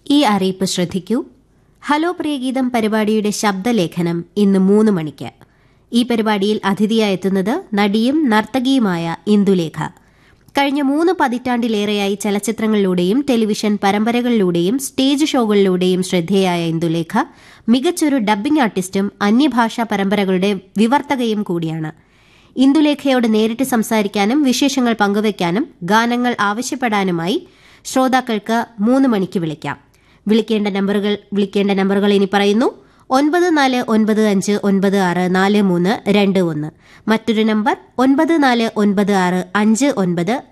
ഈ അറിയിപ്പ് ശ്രദ്ധിക്കൂ ഹലോ പ്രിയഗീതം പരിപാടിയുടെ ശബ്ദലേഖനം ഇന്ന് മൂന്ന് മണിക്ക് ഈ പരിപാടിയിൽ അതിഥിയായെത്തുന്നത് നടിയും നർത്തകിയുമായ ഇന്ദുലേഖ കഴിഞ്ഞ മൂന്ന് പതിറ്റാണ്ടിലേറെയായി ചലച്ചിത്രങ്ങളിലൂടെയും ടെലിവിഷൻ പരമ്പരകളിലൂടെയും സ്റ്റേജ് ഷോകളിലൂടെയും ശ്രദ്ധേയായ ഇന്ദുലേഖ മികച്ചൊരു ഡബ്ബിംഗ് ആർട്ടിസ്റ്റും അന്യഭാഷാ പരമ്പരകളുടെ വിവർത്തകയും കൂടിയാണ് ഇന്ദുലേഖയോട് നേരിട്ട് സംസാരിക്കാനും വിശേഷങ്ങൾ പങ്കുവയ്ക്കാനും ഗാനങ്ങൾ ആവശ്യപ്പെടാനുമായി ശ്രോതാക്കൾക്ക് മൂന്ന് മണിക്ക് വിളിക്കാം വിളിക്കേണ്ട നമ്പറുകൾ വിളിക്കേണ്ട നമ്പറുകൾ ഇനി പറയുന്നു ഒൻപത് നാല് ഒൻപത് അഞ്ച് ഒൻപത് ആറ് നാല് മൂന്ന് രണ്ട് ഒന്ന് മറ്റൊരു നമ്പർ ഒൻപത് നാല് ഒൻപത് ആറ് അഞ്ച് ഒൻപത്